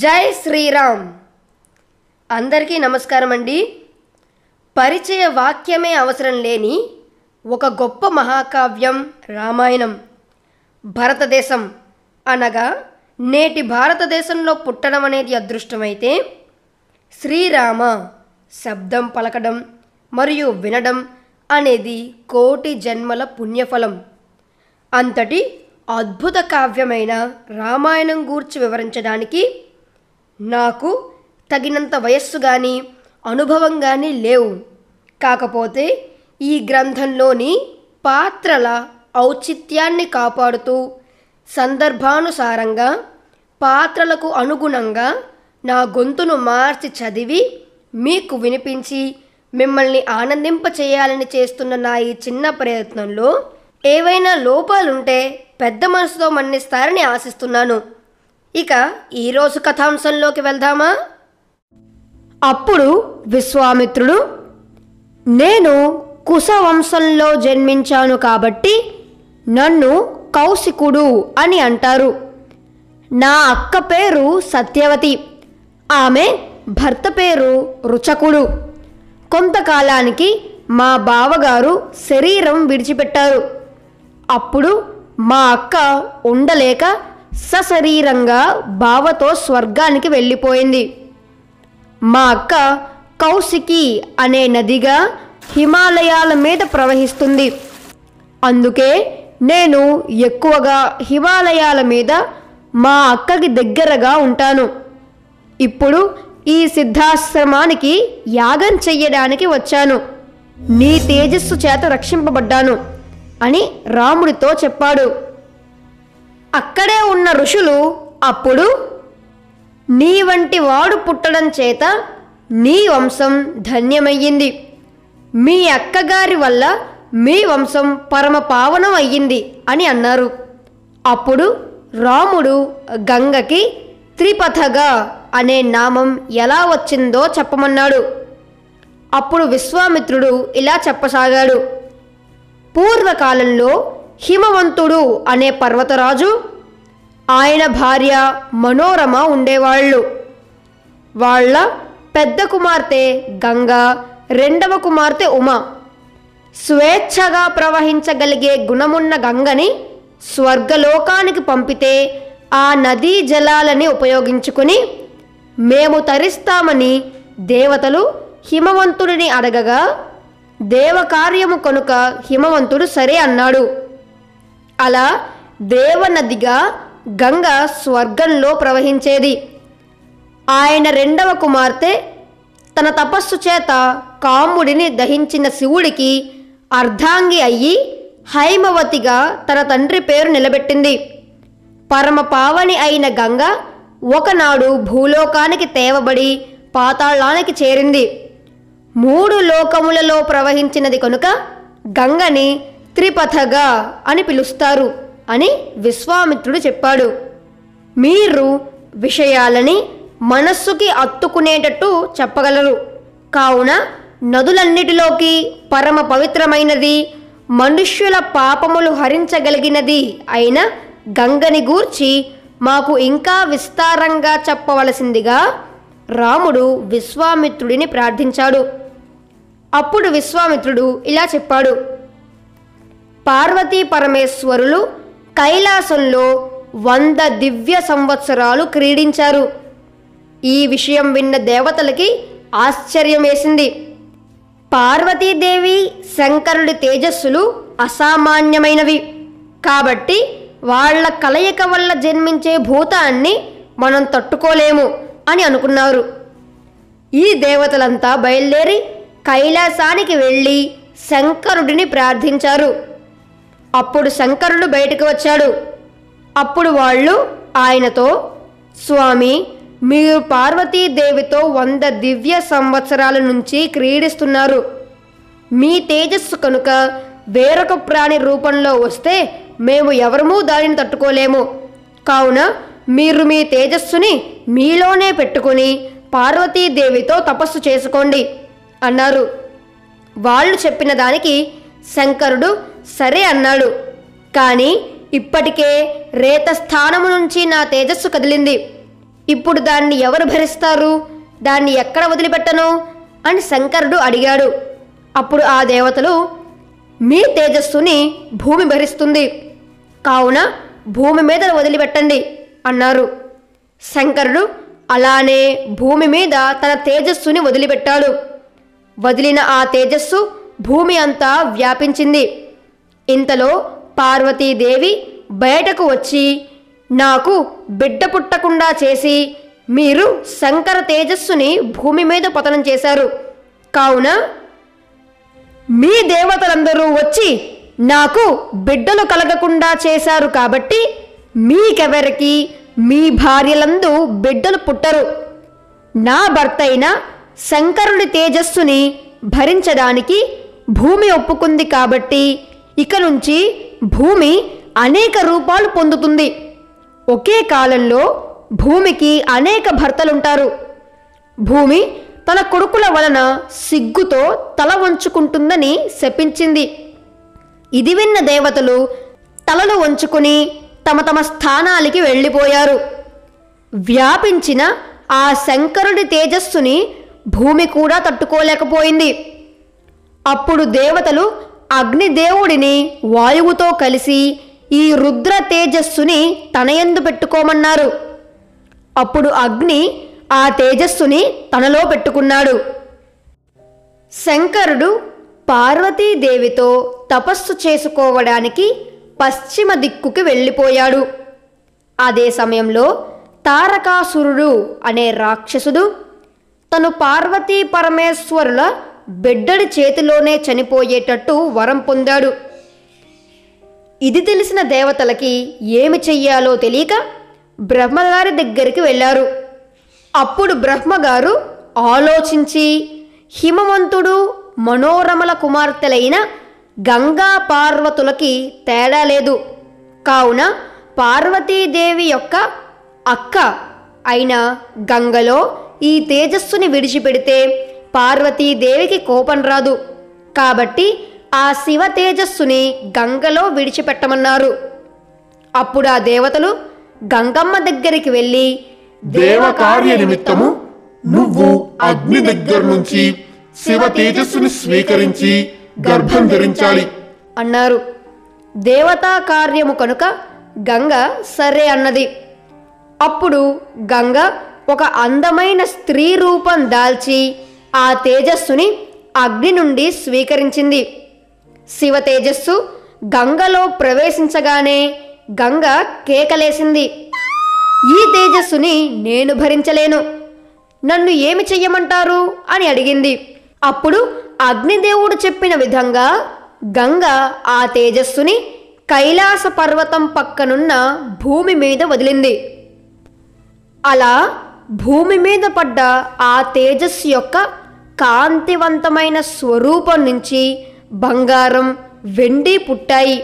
జై శ్రీరామ్ అందరికీ నమస్కారం అండి పరిచయ వాక్యమే అవసరం లేని ఒక గొప్ప మహాకావ్యం రామాయణం భారతదేశం అనగా నేటి భారతదేశంలో పుట్టడం అనేది అదృష్టమైతే శ్రీరామ శబ్దం పలకడం మరియు వినడం అనేది కోటి జన్మల పుణ్యఫలం అంతటి అద్భుత కావ్యమైన రామాయణం గూర్చి వివరించడానికి నాకు తగినంత వయస్సు కానీ అనుభవం కానీ లేవు కాకపోతే ఈ గ్రంథంలోని పాత్రల ఔచిత్యాన్ని కాపాడుతూ సందర్భానుసారంగా పాత్రలకు అనుగుణంగా నా గొంతును మార్చి చదివి మీకు వినిపించి మిమ్మల్ని ఆనందింప చేయాలని చేస్తున్న నా ఈ చిన్న ప్రయత్నంలో ఏవైనా లోపాలుంటే పెద్ద మనసుతో మన్నిస్తారని ఆశిస్తున్నాను ఇక ఈరోజు కథాంశంలోకి వెళ్దామా అప్పుడు విశ్వామిత్రుడు నేను కుశవంశంలో జన్మించాను కాబట్టి నన్ను కౌశికుడు అని అంటారు నా అక్క పేరు సత్యవతి ఆమె భర్త పేరు రుచకుడు కొంతకాలానికి మా బావగారు శరీరం విడిచిపెట్టారు అప్పుడు మా అక్క ఉండలేక సశరీరంగా బావతో స్వర్గానికి వెళ్ళిపోయింది మా అక్క కౌశికి అనే నదిగా హిమాలయాల మీద ప్రవహిస్తుంది అందుకే నేను ఎక్కువగా హిమాలయాల మీద మా అక్కకి దగ్గరగా ఉంటాను ఇప్పుడు ఈ సిద్ధాశ్రమానికి యాగం చెయ్యడానికి వచ్చాను నీ తేజస్సు చేత రక్షింపబడ్డాను అని రాముడితో చెప్పాడు అక్కడే ఉన్న ఋషులు అప్పుడు నీ వంటి వాడు పుట్టడం చేత నీ వంశం ధన్యమయ్యింది మీ అక్కగారి వల్ల మీ వంశం పరమ పావనం అయ్యింది అని అన్నారు అప్పుడు రాముడు గంగకి త్రిపథగా అనే నామం ఎలా వచ్చిందో చెప్పమన్నాడు అప్పుడు విశ్వామిత్రుడు ఇలా చెప్పసాగాడు పూర్వకాలంలో హిమవంతుడు అనే పర్వతరాజు ఆయన భార్య మనోరమ ఉండేవాళ్ళు వాళ్ళ పెద్ద కుమార్తె గంగ రెండవ కుమార్తె ఉమ స్వేచ్ఛగా ప్రవహించగలిగే గుణమున్న గంగని స్వర్గలోకానికి పంపితే ఆ నదీ జలాలని ఉపయోగించుకుని మేము తరిస్తామని దేవతలు హిమవంతుడిని అడగగా దేవకార్యము కనుక హిమవంతుడు సరే అన్నాడు అలా దేవనదిగా గంగ స్వర్గంలో ప్రవహించేది ఆయన రెండవ కుమార్తె తన తపస్సు చేత కాముడిని దహించిన శివుడికి అర్ధాంగి అయ్యి హైమవతిగా తన తండ్రి పేరు నిలబెట్టింది పరమ పావని అయిన గంగ ఒకనాడు భూలోకానికి తేవబడి పాతాళానికి చేరింది మూడు లోకములలో ప్రవహించినది కనుక గంగని త్రిపథగా అని పిలుస్తారు అని విశ్వామిత్రుడు చెప్పాడు మీరు విషయాలని మనస్సుకి అత్తుకునేటట్టు చెప్పగలరు కావున నదులన్నిటిలోకి పరమ పవిత్రమైనది మనుష్యుల పాపములు హరించగలిగినది అయిన గంగని గూర్చి మాకు ఇంకా విస్తారంగా చెప్పవలసిందిగా రాముడు విశ్వామిత్రుడిని ప్రార్థించాడు అప్పుడు విశ్వామిత్రుడు ఇలా చెప్పాడు పార్వతీ పరమేశ్వరులు కైలాసంలో వంద దివ్య సంవత్సరాలు క్రీడించారు ఈ విషయం విన్న దేవతలకి ఆశ్చర్యం వేసింది పార్వతీదేవి శంకరుడి తేజస్సులు అసామాన్యమైనవి కాబట్టి వాళ్ళ కలయిక వల్ల జన్మించే భూతాన్ని మనం తట్టుకోలేము అని అనుకున్నారు ఈ దేవతలంతా బయలుదేరి కైలాసానికి వెళ్ళి శంకరుడిని ప్రార్థించారు అప్పుడు శంకరుడు బయటకు వచ్చాడు అప్పుడు వాళ్ళు ఆయనతో స్వామి మీరు పార్వతీదేవితో వంద దివ్య సంవత్సరాల నుంచి క్రీడిస్తున్నారు మీ తేజస్సు కనుక వేరొక ప్రాణి రూపంలో వస్తే మేము ఎవరమూ దానిని తట్టుకోలేము కావున మీరు మీ తేజస్సుని మీలోనే పెట్టుకుని పార్వతీదేవితో తపస్సు చేసుకోండి అన్నారు వాళ్ళు చెప్పిన దానికి శంకరుడు సరే అన్నాడు కానీ ఇప్పటికే రేత స్థానము నుంచి నా తేజస్సు కదిలింది ఇప్పుడు దాన్ని ఎవరు భరిస్తారు దాన్ని ఎక్కడ వదిలిపెట్టను అని శంకరుడు అడిగాడు అప్పుడు ఆ దేవతలు మీ తేజస్సుని భూమి భరిస్తుంది కావున భూమి మీద వదిలిపెట్టండి అన్నారు శంకరుడు అలానే భూమి మీద తన తేజస్సుని వదిలిపెట్టాడు వదిలిన ఆ తేజస్సు భూమి అంతా వ్యాపించింది ఇంతలో పార్వతీదేవి బయటకు వచ్చి నాకు బిడ్డ పుట్టకుండా చేసి మీరు శంకర తేజస్సుని భూమి మీద పతనం చేశారు కావున మీ దేవతలందరూ వచ్చి నాకు బిడ్డలు కలగకుండా చేశారు కాబట్టి మీకెవరికి మీ భార్యలందు బిడ్డలు పుట్టరు నా భర్త అయిన శంకరుడి తేజస్సుని భరించడానికి భూమి ఒప్పుకుంది కాబట్టి ఇక నుంచి భూమి అనేక రూపాలు పొందుతుంది ఒకే కాలంలో భూమికి అనేక భర్తలుంటారు భూమి తన కొడుకుల వలన సిగ్గుతో తల వంచుకుంటుందని శపించింది ఇది విన్న దేవతలు తలలు వంచుకుని తమ తమ స్థానాలకి వెళ్ళిపోయారు వ్యాపించిన ఆ శంకరుడి తేజస్సుని భూమి కూడా తట్టుకోలేకపోయింది అప్పుడు దేవతలు అగ్నిదేవుడిని వాయువుతో కలిసి ఈ రుద్ర తేజస్సుని తనయందు పెట్టుకోమన్నారు అప్పుడు అగ్ని ఆ తేజస్సుని తనలో పెట్టుకున్నాడు శంకరుడు పార్వతీదేవితో తపస్సు చేసుకోవడానికి పశ్చిమ దిక్కుకి వెళ్ళిపోయాడు అదే సమయంలో తారకాసురుడు అనే రాక్షసుడు తను పార్వతీ పరమేశ్వరుల బిడ్డడి చేతిలోనే చనిపోయేటట్టు వరం పొందాడు ఇది తెలిసిన దేవతలకి ఏమి చెయ్యాలో తెలియక బ్రహ్మగారి దగ్గరికి వెళ్ళారు అప్పుడు బ్రహ్మగారు ఆలోచించి హిమవంతుడు మనోరమల కుమార్తెలైన గంగా పార్వతులకి తేడా లేదు కావున పార్వతీదేవి యొక్క అక్క అయిన గంగలో ఈ తేజస్సుని విడిచిపెడితే పార్వతీదేవికి కోపం రాదు కాబట్టి ఆ శివ తేజస్సుని గంగలో విడిచిపెట్టమన్నారు అప్పుడు ఆ దేవతలు గంగమ్మ దగ్గరికి వెళ్ళి దేవ కార్య నిమిత్తము నువ్వు అగ్ని దగ్గర నుంచి శివ తేజస్సుని స్వీకరించి గర్భం ధరించాలి అన్నారు దేవతా కార్యము కనుక గంగ సరే అన్నది అప్పుడు గంగ ఒక అందమైన స్త్రీ రూపం దాల్చి ఆ తేజస్సుని అగ్ని నుండి స్వీకరించింది శివ తేజస్సు గంగలో ప్రవేశించగానే గంగ కేకలేసింది ఈ తేజస్సుని నేను భరించలేను నన్ను ఏమి చెయ్యమంటారు అని అడిగింది అప్పుడు అగ్నిదేవుడు చెప్పిన విధంగా గంగ ఆ తేజస్సుని కైలాస పర్వతం పక్కనున్న భూమి మీద వదిలింది అలా భూమి మీద పడ్డ ఆ తేజస్సు యొక్క కాంతివంతమైన స్వరూపం నుంచి బంగారం వెండి పుట్టాయి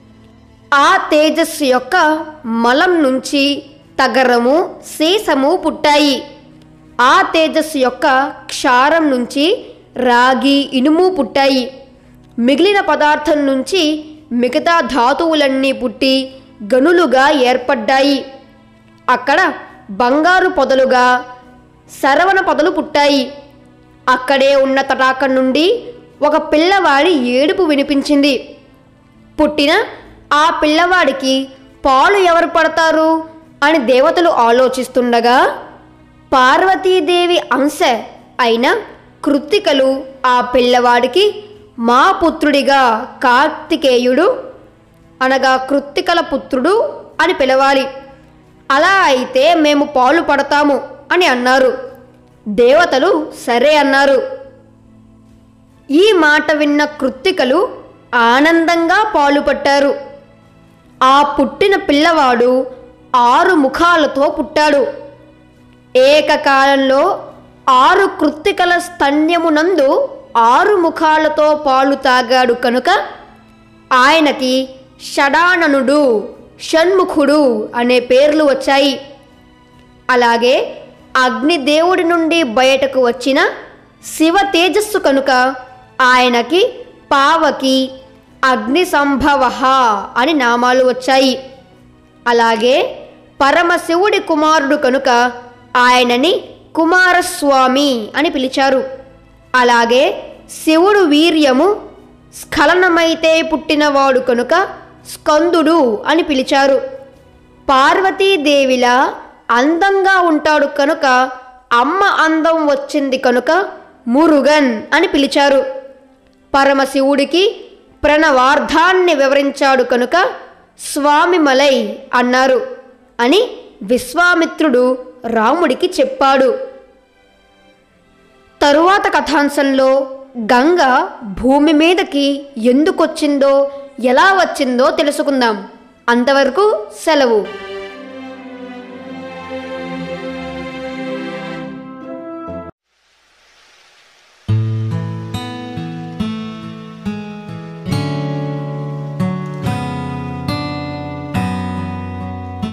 ఆ తేజస్సు యొక్క మలం నుంచి తగరము సీసము పుట్టాయి ఆ తేజస్సు యొక్క క్షారం నుంచి రాగి ఇనుము పుట్టాయి మిగిలిన పదార్థం నుంచి మిగతా ధాతువులన్నీ పుట్టి గనులుగా ఏర్పడ్డాయి అక్కడ బంగారు పొదలుగా శరవణ పొదలు పుట్టాయి అక్కడే ఉన్న తటాకం నుండి ఒక పిల్లవాడి ఏడుపు వినిపించింది పుట్టిన ఆ పిల్లవాడికి పాలు ఎవరు పడతారు అని దేవతలు ఆలోచిస్తుండగా పార్వతీదేవి అంశ అయిన కృత్తికలు ఆ పిల్లవాడికి మా పుత్రుడిగా కార్తికేయుడు అనగా కృత్తికల పుత్రుడు అని పిలవాలి అలా అయితే మేము పాలు పడతాము అని అన్నారు దేవతలు సరే అన్నారు ఈ మాట విన్న కృత్తికలు ఆనందంగా పాలు పట్టారు ఆ పుట్టిన పిల్లవాడు ఆరు ముఖాలతో పుట్టాడు ఏకకాలంలో ఆరు కృత్తికల స్తన్యమునందు ఆరు ముఖాలతో పాలు తాగాడు కనుక ఆయనకి షడాననుడు షణ్ముఖుడు అనే పేర్లు వచ్చాయి అలాగే అగ్నిదేవుడి నుండి బయటకు వచ్చిన శివ తేజస్సు కనుక ఆయనకి పావకి అగ్ని సంభవ అని నామాలు వచ్చాయి అలాగే పరమశివుడి కుమారుడు కనుక ఆయనని కుమారస్వామి అని పిలిచారు అలాగే శివుడు వీర్యము స్ఖలనమైతే పుట్టినవాడు కనుక స్కందుడు అని పిలిచారు పార్వతీదేవిలా అందంగా ఉంటాడు కనుక అమ్మ అందం వచ్చింది కనుక మురుగన్ అని పిలిచారు పరమశివుడికి ప్రణవార్థాన్ని వివరించాడు కనుక స్వామిమలై అన్నారు అని విశ్వామిత్రుడు రాముడికి చెప్పాడు తరువాత కథాంశంలో గంగ భూమి మీదకి ఎందుకొచ్చిందో ఎలా వచ్చిందో తెలుసుకుందాం అంతవరకు సెలవు